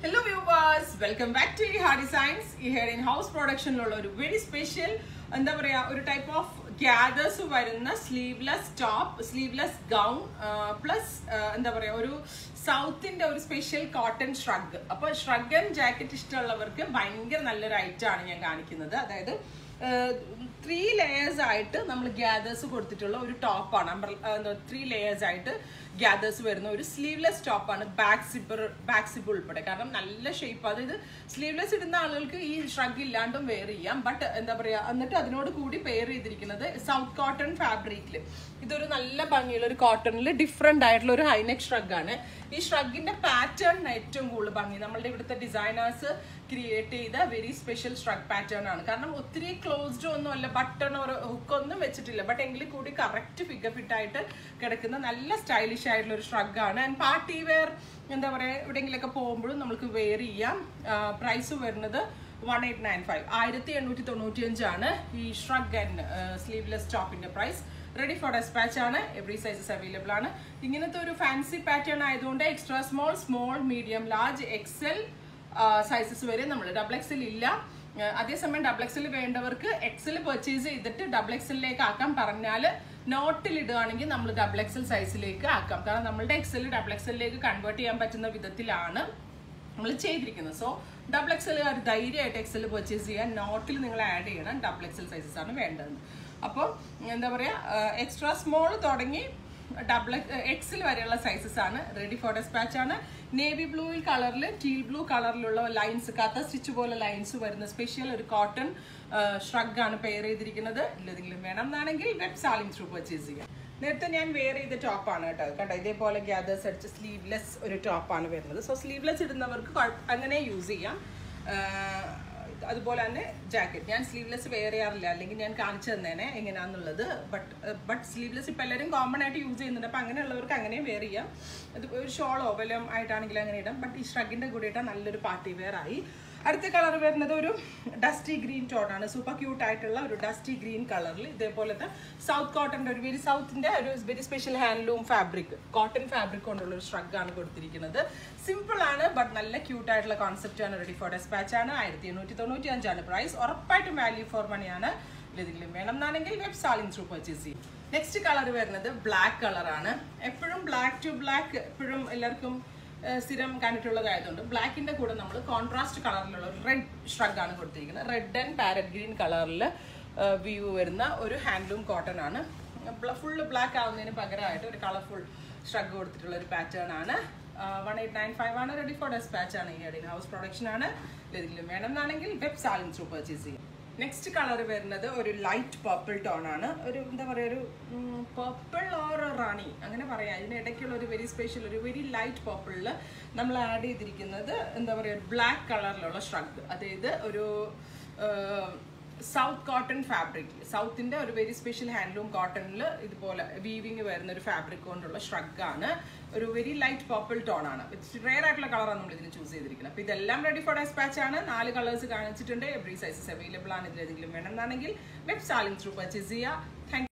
hello viewers welcome back to ഈ hard designs ഈ hair in house പ്രൊഡക്ഷനിലുള്ള ഒരു വെരി സ്പെഷ്യൽ എന്താ പറയാ ഒരു ടൈപ്പ് ഓഫ് ഗ്യാദേഴ്സ് വരുന്ന sleeveless top sleeveless gown plus എന്താ പറയാ ഒരു സൗത്തിന്റെ ഒരു സ്പെഷ്യൽ കോട്ടൺ ഷ്രഗ് അപ്പൊ ഷ്രഗ് ആൻഡ് ജാക്കറ്റ് ഇഷ്ടമുള്ളവർക്ക് ഭയങ്കര നല്ലൊരു ഐറ്റം ആണ് ഞാൻ കാണിക്കുന്നത് അതായത് ത്രീ ലെയേഴ്സ് ആയിട്ട് നമ്മൾ ഗ്യാദേഴ്സ് കൊടുത്തിട്ടുള്ള ഒരു ടോപ്പാണ് ത്രീ ലെയേഴ്സ് ആയിട്ട് ഗ്യാദേഴ്സ് വരുന്ന ഒരു സ്ലീവ്ലെസ് ടോപ്പാണ് ബാക്ക് സിപ്പർ ബാക്ക് സിപ്പ് ഉൾപ്പെടെ കാരണം നല്ല ഷേപ്പ് അതായത് സ്ലീവ്ലെസ് ഇടുന്ന ആളുകൾക്ക് ഈ ഷ്രഗ് ഇല്ലാണ്ടും വെയർ ചെയ്യാം ബട്ട് എന്താ പറയാ എന്നിട്ട് അതിനോട് കൂടി പെയർ ചെയ്തിരിക്കുന്നത് സൗത്ത് കോട്ടൺ ഫാബ്രിക്കിൽ ഇതൊരു നല്ല ഭംഗിയുള്ള ഒരു കോട്ടണിൽ ഡിഫറെന്റ് ആയിട്ടുള്ള ഒരു ഹൈനെക് ഷ്രഗ് ആണ് ഈ ഷ്രഗിന്റെ പാറ്റേൺ ഏറ്റവും കൂടുതൽ ഭംഗി നമ്മളുടെ ഇവിടുത്തെ ഡിസൈനേഴ്സ് ക്രിയേറ്റ് ചെയ്ത വെരി സ്പെഷ്യൽ ഷ്രഗ് പാറ്റേൺ ആണ് കാരണം ഒത്തിരി ക്ലോസ്ഡ് ഒന്നും അല്ല ബട്ടൺ ഒരു ഹുക്കൊന്നും വെച്ചിട്ടില്ല ബട്ട് എങ്കിൽ കൂടി കറക്റ്റ് ഫിഗർ ഫിറ്റ് ആയിട്ട് കിടക്കുന്ന നല്ല സ്റ്റൈലിഷ് ആയിട്ടുള്ള ഒരു ഷ്രഗ് ആണ് ആൻഡ് പാർട്ടി വെയർ എന്താ പറയുക എവിടെയെങ്കിലൊക്കെ പോകുമ്പോഴും നമുക്ക് വെയർ ചെയ്യാം പ്രൈസ് വരുന്നത് വൺ എയ്റ്റ് നയൻ ഫൈവ് ആയിരത്തി എണ്ണൂറ്റി തൊണ്ണൂറ്റി അഞ്ചാണ് ഈ ഷ്രഗ് ആൻഡ് സ്ലീവ്ലെസ് ടോപ്പിന്റെ പ്രൈസ് റെഡി ഫോർ ഡെസ്പാച്ച് ആണ് എവറി സൈസസ് അവൈലബിൾ ആണ് ഇങ്ങനത്തെ ഒരു ഫാൻസി പാറ്റേൺ ആയതുകൊണ്ട് extra small small medium large XL sizes വരെ നമ്മൾ ഡബിൾ എക്സൽ ഇല്ല അതേസമയം ഡബിൾ എക്സൽ വേണ്ടവർക്ക് എക്സൽ പർച്ചേസ് ചെയ്തിട്ട് ഡബിൾ എക്സലിലേക്ക് ആക്കാൻ പറഞ്ഞാൽ നോട്ടിൽ ഇടുകയാണെങ്കിൽ നമ്മൾ ഡബിൾ എക്സൽ സൈസിലേക്ക് ആക്കാം കാരണം നമ്മളുടെ എക്സൽ ഡബിൾ എക്സലിലേക്ക് കൺവേർട്ട് ചെയ്യാൻ പറ്റുന്ന വിധത്തിലാണ് നമ്മൾ ചെയ്തിരിക്കുന്നത് സോ ഡബിൾ എക്സൽ ഒരു ധൈര്യമായിട്ട് എക്സൽ പർച്ചേസ് ചെയ്യാൻ നോട്ടിൽ നിങ്ങൾ ആഡ് ചെയ്യണം ഡബിൾ എക്സൽ സൈസസ് ആണ് വേണ്ടത് അപ്പോൾ എന്താ പറയുക എക്സ്ട്രാ സ്മോൾ തുടങ്ങി ഡബിൾ എക്സിൽ വരെയുള്ള സൈസസ് ആണ് റെഡി ഫോർ ഡെസ്പാച്ച് ആണ് നേവി ബ്ലൂയിൽ കളറിൽ ടീൽ ബ്ലൂ കളറിലുള്ള ലൈൻസ് കത്ത സ്റ്റിച്ച് പോലെ ലൈൻസ് വരുന്ന സ്പെഷ്യൽ ഒരു കോട്ടൺ ഷ്രഗ് ആണ് പെയർ ചെയ്തിരിക്കുന്നത് ഇല്ലെങ്കിലും വേണം എന്നാണെങ്കിൽ വെബ് സാലിംഗ് ത്രൂ പർച്ചേസ് ചെയ്യാം നേരത്തെ ഞാൻ വെയർ ചെയ്ത ടോപ്പാണ് കേട്ടോ കണ്ടോ ഇതേപോലെ ഗ്യാദേഴ്സ് അടിച്ച് സ്ലീവ്ലെസ് ഒരു ടോപ്പാണ് വരുന്നത് സോ സ്ലീവ്ലെസ് ഇടുന്നവർക്ക് അങ്ങനെ യൂസ് ചെയ്യാം അതുപോലെ തന്നെ ജാക്കറ്റ് ഞാൻ സ്ലീവ്ലെസ് വെയർ ചെയ്യാറില്ല അല്ലെങ്കിൽ ഞാൻ കാണിച്ചു തന്നേനെ എങ്ങനെയാണെന്നുള്ളത് ബട്ട് ബട്ട് സ്ലീവ്ലെസ് ഇപ്പം എല്ലാവരും കോമൺ ആയിട്ട് യൂസ് ചെയ്യുന്നുണ്ട് അപ്പം അങ്ങനെയുള്ളവർക്ക് അങ്ങനെയും വെയർ ചെയ്യാം അത് ഒരു ഷോളോ വല്ലതും ആയിട്ടാണെങ്കിൽ അങ്ങനെ ഇടാം ബട്ട് ഈ ഷ്രഗിൻ്റെ കൂടെ ഇട്ടാൽ നല്ലൊരു പാർട്ടി വെയർ ആയി അടുത്ത കളർ വരുന്നത് ഒരു ഡസ്റ്റി ഗ്രീൻ ടോണാണ് സൂപ്പർ ക്യൂട്ട് ആയിട്ടുള്ള ഒരു ഡസ്റ്റി ഗ്രീൻ കളറിൽ ഇതേപോലത്തെ സൗത്ത് കോട്ടൻ്റെ ഒരു വെരി സൗത്തിൻ്റെ ഒരു very special handloom fabric cotton fabric കൊണ്ടുള്ള ഒരു ഷ്രഗ് ആണ് കൊടുത്തിരിക്കുന്നത് സിമ്പിൾ ആണ് ബട്ട് നല്ല ക്യൂട്ട് ആയിട്ടുള്ള കോൺസെപ്റ്റ് ആണ് റെഡി ഫോർ ഡെസ്പാച്ച് ആണ് ആയിരത്തി എണ്ണൂറ്റി തൊണ്ണൂറ്റി അഞ്ചാണ് പ്രൈസ് ഉറപ്പായിട്ടും വാല്യൂ ഫോർ മണിയാണ് ഇതിലും വേണം എന്നാണെങ്കിൽ വെബ് സാലിംഗ് ത്രൂ പർച്ചേസ് ചെയ്യും നെക്സ്റ്റ് കളർ വരുന്നത് ബ്ലാക്ക് കളറാണ് എപ്പോഴും ബ്ലാക്ക് ടു ബ്ലാക്ക് എപ്പോഴും എല്ലാവർക്കും സ്ഥിരം കണ്ടിട്ടുള്ളതായതുകൊണ്ട് ബ്ലാക്കിന്റെ കൂടെ നമ്മൾ കോൺട്രാസ്റ്റ് കളറിലുള്ള ഒരു റെഡ് ഷ്രഗ് ആണ് കൊടുത്തിരിക്കുന്നത് റെഡ് ആൻഡ് പാരറ്റ് ഗ്രീൻ കളറിൽ വ്യൂ വരുന്ന ഒരു ഹാൻഡ്ലൂം കോട്ടൺ ആണ് ഫുള്ള് ബ്ലാക്ക് ആവുന്നതിന് പകരമായിട്ട് ഒരു കളർഫുൾ ഷ്രഗ് കൊടുത്തിട്ടുള്ള ഒരു പാറ്റേൺ ആണ് വൺ എയ്റ്റ് നയൻ ഫൈവ് ആണ് റെഡി ഫോർ ഡെസ്പാച്ച് ആണ് ഈ ഇൻ ഹൗസ് പ്രൊഡക്ഷൻ ആണ് ഏതെങ്കിലും വേണം എന്നാണെങ്കിൽ വെബ് സാലിംഗ് ത്രൂ പർച്ചേസ് ചെയ്യും നെക്സ്റ്റ് കളർ വരുന്നത് ഒരു ലൈറ്റ് പർപ്പിൾ ടോൺ ആണ് ഒരു എന്താ പറയുക ഒരു പർപ്പിൾ ഓർ റാണി അങ്ങനെ പറയാം ഇതിനിടയ്ക്കുള്ള ഒരു വെരി സ്പെഷ്യൽ ഒരു വെരി ലൈറ്റ് പർപ്പിളിൽ നമ്മൾ ആഡ് ചെയ്തിരിക്കുന്നത് എന്താ പറയുക ബ്ലാക്ക് കളറിലുള്ള ഷ്രഗ് അതായത് ഒരു സൗത്ത് കോട്ടൺ ഫാബ്രിക് സൗത്തിൻ്റെ ഒരു വെരി സ്പെഷ്യൽ ഹാൻഡ്ലൂം കോട്ടണിൽ ഇതുപോലെ വീവിങ് വരുന്ന ഒരു ഫാബ്രിക് കൊണ്ടുള്ള ഷ്രഗ് ആണ് ഒരു വെരി ലൈറ്റ് പർപ്പിൾ ടോൺ ആണ് റെയർ ആയിട്ടുള്ള കളറാണ് നമ്മൾ ഇതിന് ചൂസ് ചെയ്തിരിക്കുന്നത് അപ്പോൾ ഇതെല്ലാം റെഡി ഫോർ ഡെസ്പാച്ച് ആണ് നാല് കളേഴ്സ് കാണിച്ചിട്ടുണ്ട് എവറി സൈസസ് അവൈലബിൾ ആണ് ഇതിലേതെങ്കിലും വേണമെന്നാണെങ്കിൽ വെബ് സാലിംഗ് ത്രൂ പർച്ചേസ് ചെയ്യുക താങ്ക്